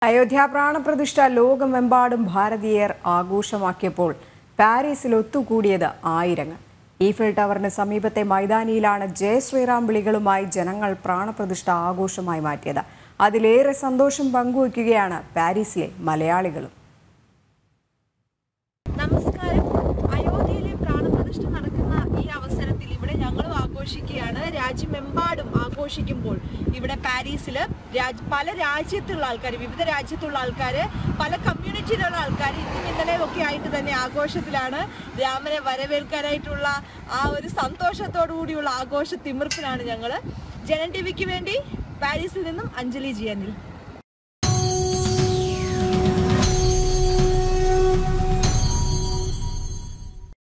അയോധ്യ പ്രാണപ്രതിഷ്ഠ ലോകമെമ്പാടും ഭാരതീയർ ആഘോഷമാക്കിയപ്പോൾ പാരീസിൽ ഒത്തുകൂടിയത് ആയിരങ്ങൾ ഈഫിൽ ടവറിന് സമീപത്തെ മൈതാനിയിലാണ് ജയ ശ്രീറാം വിളികളുമായി ജനങ്ങൾ പ്രാണപ്രതിഷ്ഠ ആഘോഷമായി മാറ്റിയത് അതിലേറെ സന്തോഷം പങ്കുവയ്ക്കുകയാണ് പാരീസിലെ മലയാളികളും നമസ്കാരം അയോധ്യയിലെ പ്രാണപ്രതിഷ്ഠ നടക്കുന്ന ഈ അവസരത്തിൽ ഇവിടെ ഞങ്ങളും ആഘോഷിക്കുകയാണ് രാജ്യമെമ്പാടും ആഘോഷിക്കുമ്പോൾ ഇവിടെ പാരീസിൽ രാജ് പല രാജ്യത്തുള്ള ആൾക്കാർ വിവിധ രാജ്യത്തുള്ള ആൾക്കാർ പല കമ്മ്യൂണിറ്റിയിലുള്ള ആൾക്കാർ ഇന്നും ഇന്നലെയും ഒക്കെ ആയിട്ട് തന്നെ ആഘോഷത്തിലാണ് രാമനെ വരവേൽക്കാനായിട്ടുള്ള ആ ഒരു സന്തോഷത്തോടു കൂടിയുള്ള ആഘോഷ തിമിർപ്പിലാണ് ഞങ്ങൾ ജനൻ ടി വിക്ക് വേണ്ടി പാരീസിൽ നിന്നും അഞ്ജലി ജിയനിൽ